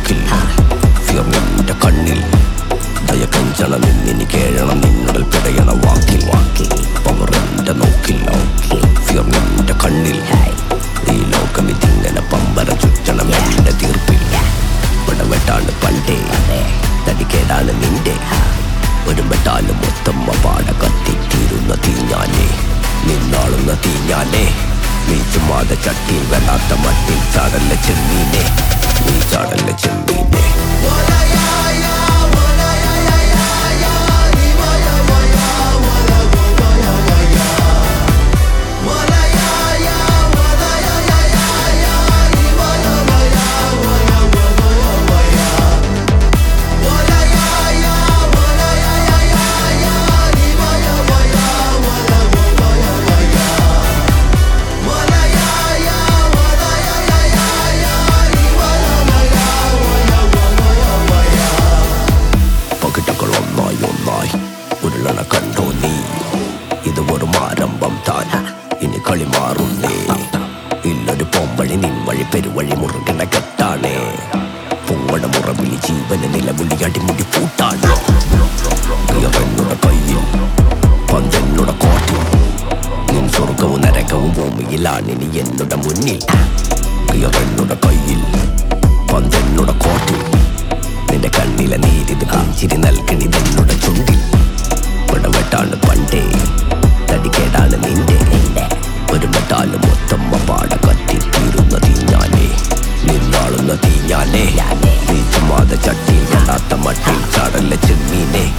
നോക്കിൽ fear നിന്റെ കണ്ണിൽ ദയ കഞ്ചണ നിന്നിനി കേഴണം നിന്നുടൽ പിടയണ വാക്കിൽ വാക്കിൽ പവർ എന്റെ നോക്കിൽ ഫിയർ നിന്റെ കണ്ണിൽ ഈ ലോകം ഇതിങ്ങനെ പമ്പര ചുറ്റണം എന്റെ തീർപ്പിൽ പടവെട്ടാണ് പണ്ടേ തടിക്കേടാണ് നിന്റെ ഒരു മെട്ടാല് മൊത്തം പാട കത്തിത്തീരുന്ന തീഞ്ഞാലേ നിന്നാളുന്ന തീഞ്ഞാലേ നീ ചുമ്മാതെ ചട്ടിയിൽ വെള്ളാത്ത മട്ടിൽ ചാടല്ല ചെമ്മീനെ നീ ചാടല്ല ചെമ്മീനെ പകിട്ടകൾ ഒന്നായി ഒന്നായി ഉരുളണ കണ്ടോ നീ ഇത് വെറും ആരംഭം താൻ ഇനി കളി മാറുന്നേ ഇല്ലൊരു പൊമ്പഴി നിൻവഴി പെരുവഴി മുറുകണ കെട്ടാണേ പൊങ്ങട മുറവിളി ജീവന് നിലവിളി അടിമുടി പൂട്ടാണ് പ്രിയവനുടെ കയ്യിൽ പന്തെന്നുടെ കോട്ടിൽ നിൻ സ്വർഗവും നരകവും ഭൂമിയിലാണ് ഇനി എന്നുടെ മുന്നിൽ പ്രിയവനുടെ കയ്യിൽ പന്തെന്നുടെ കോട്ടിൽ നിന്റെ കണ്ണിലെ നീരിത് പുഞ്ചിരി നൽകണിതെന്നുടെ ചുണ്ടിൽ പിടവെട്ടാണ് പണ്ടേ തടിക്കേടാണ് നിന്റെ ഒരു മെട്ടാല് മൊത്തം പാട കത്തി തീരുന്ന തീഞ്ഞാലേ നിന്നാളുന്ന തീഞ്ഞാലേ നീ ചുമ്മാതെ ചട്ടിയിൽ വെള്ളാത്ത മട്ടിൽ ചാടല്ല ചെമ്മീനെ